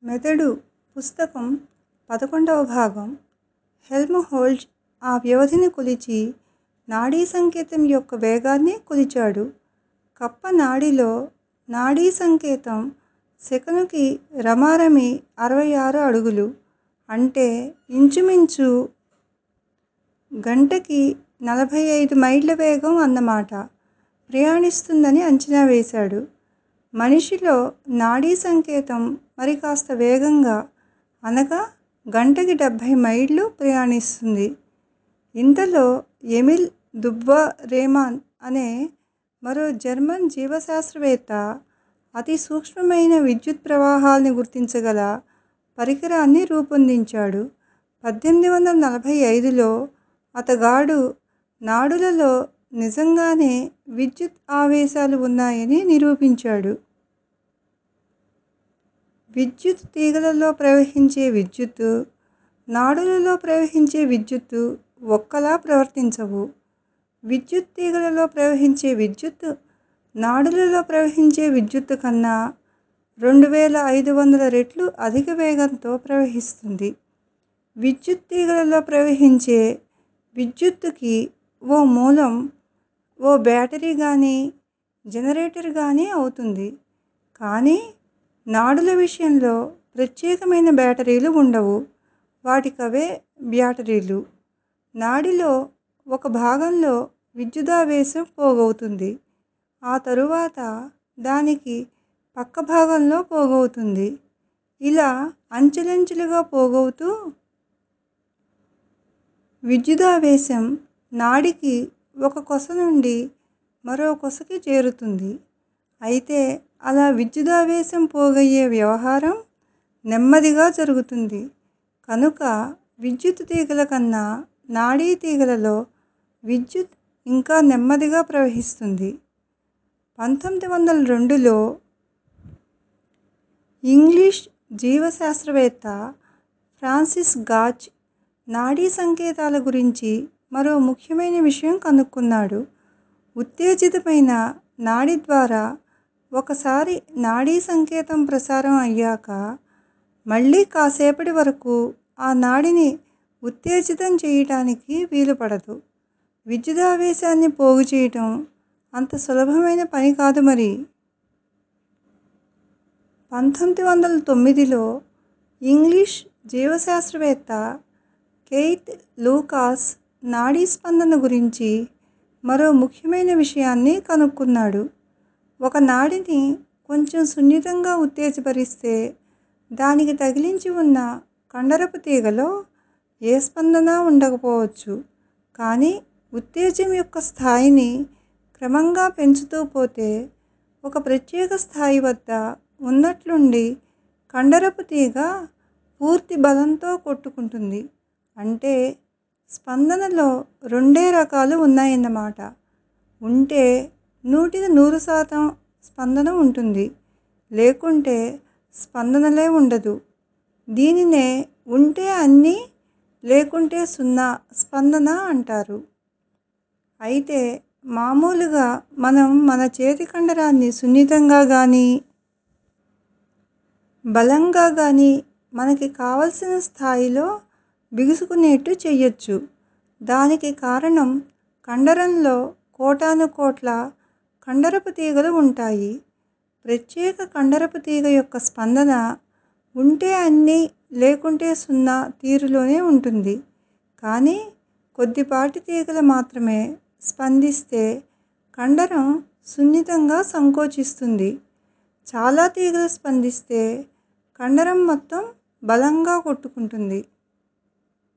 మెదడు పుస్తకం పదకొండవ భాగం హెల్మ్హోల్ట్జ్ ఆ వ్యవధిని కొలిచి నాడీ సంకేతం యొక్క వేగాన్ని కొలిచాడు. కప్ప నాడిలో నాడీ సంకేతం సెకనుకి రమారమి అరవై ఆరు అడుగులు. అంటే ఇంచుమించు గంటకి నలభై ఐదు మైళ్ళ వేగం అన్నమాట ప్రయాణిస్తుందని అంచనా వేశాడు. మనిషిలో నాడీ సంకేతం మరికాస్త వేగంగా అనగా గంటకి డెబ్బై మైళ్ళు ప్రయాణిస్తుంది. ఇంతలో ఎమిల్ దుబ్బా రేమాన్ అనే మరో జర్మన్ జీవశాస్త్రవేత్త అతి సూక్ష్మమైన విద్యుత్ ప్రవాహాల్ని గుర్తించగల పరికరాన్ని రూపొందించాడు. పద్దెనిమిది వందల నలభై ఐదులో అతగాడు నాడులలో నిజంగానే విద్యుత్ ఆవేశాలు ఉన్నాయని నిరూపించాడు. విద్యుత్ తీగలలో ప్రవహించే విద్యుత్తు, నాడులలో ప్రవహించే విద్యుత్తు ఒక్కలా ప్రవర్తించవు. విద్యుత్ తీగలలో ప్రవహించే విద్యుత్తు నాడులలో ప్రవహించే విద్యుత్తు కన్నా రెండు వేల ఐదు వందల రెట్లు అధిక వేగంతో ప్రవహిస్తుంది. విద్యుత్ తీగలలో ప్రవహించే విద్యుత్తుకి ఓ మూలం ఓ బ్యాటరీ గానీ, జనరేటర్ గానీ అవుతుంది. కానీ నాడుల విషయంలో ప్రత్యేకమైన బ్యాటరీలు ఉండవు. వాటికవే బ్యాటరీలు. నాడిలో ఒక భాగంలో విద్యుదావేశం పోగవుతుంది. ఆ తరువాత దానికి పక్క భాగంలో పోగవుతుంది. ఇలా అంచెలంచెలుగా పోగవుతూ విద్యుదావేశం నాడికి ఒక కొస నుండి మరో కొసకి చేరుతుంది. అయితే అలా విద్యుదావేశం పోగయ్యే వ్యవహారం నెమ్మదిగా జరుగుతుంది. కనుక విద్యుత్ తీగల కన్నా నాడీ తీగలలో విద్యుత్ ఇంకా నెమ్మదిగా ప్రవహిస్తుంది. పంతొమ్మిది వందల రెండులో ఇంగ్లీష్ జీవశాస్త్రవేత్త ఫ్రాన్సిస్ గాచ్ నాడీ సంకేతాల గురించి మరో ముఖ్యమైన విషయం కనుక్కున్నాడు. ఉత్తేజితమైన నాడి ద్వారా ఒకసారి నాడీ సంకేతం ప్రసారం అయ్యాక మళ్ళీ కాసేపటి వరకు ఆ నాడిని ఉత్తేజితం చెయ్యటానికి వీలుపడదు. విద్యుదావేశాన్ని పోగుచెయ్యటం అంత సులభమైన పని కాదు మరి. పంతొమ్మిది వందల తొమ్మిదిలో ఇంగ్లీష్ జీవశాస్త్రవేత్త కెయిత్ లూకాస్ నాడీ స్పందన గురించి మరో ముఖ్యమైన విషయాన్ని కనుక్కున్నాడు. ఒక నాడిని కొంచెం సున్నితంగా ఉత్తేజపరిస్తే దానికి తగిలించి ఉన్న కండరపు తీగలో ఏ స్పందనా ఉండకపోవచ్చు. కానీ ఉత్తేజం యొక్క స్థాయిని క్రమంగా పెంచుతూ పోతే ఒక ప్రత్యేక స్థాయి వద్ద ఉన్నట్లుండి కండరపు తీగ పూర్తి బలంతో కొట్టుకుంటుంది. అంటే స్పందనలో రెండే రకాలు ఉన్నాయన్నమాట. ఉంటే నూటికి నూరు శాతం స్పందన ఉంటుంది. లేకుంటే స్పందనలే ఉండదు. దీనినే ఉంటే అన్నీ లేకుంటే సున్నా స్పందన అంటారు. అయితే మామూలుగా మనం మన చేతి కండరాన్ని సున్నితంగా గానీ, బలంగా గానీ మనకి కావలసిన స్థాయిలో బిగుసుకునేట్టు చెయ్యొచ్చు. దానికి కారణం కండరంలో కోటానుకోట్ల కండరపు తీగలు ఉంటాయి. ప్రత్యేక కండరపు తీగ యొక్క స్పందన ఉంటే అన్నీ లేకుంటే సున్నా తీరులోనే ఉంటుంది. కానీ కొద్దిపాటి తీగలు మాత్రమే స్పందిస్తే కండరం సున్నితంగా సంకోచిస్తుంది. చాలా తీగలు స్పందిస్తే కండరం మొత్తం బలంగా కొట్టుకుంటుంది.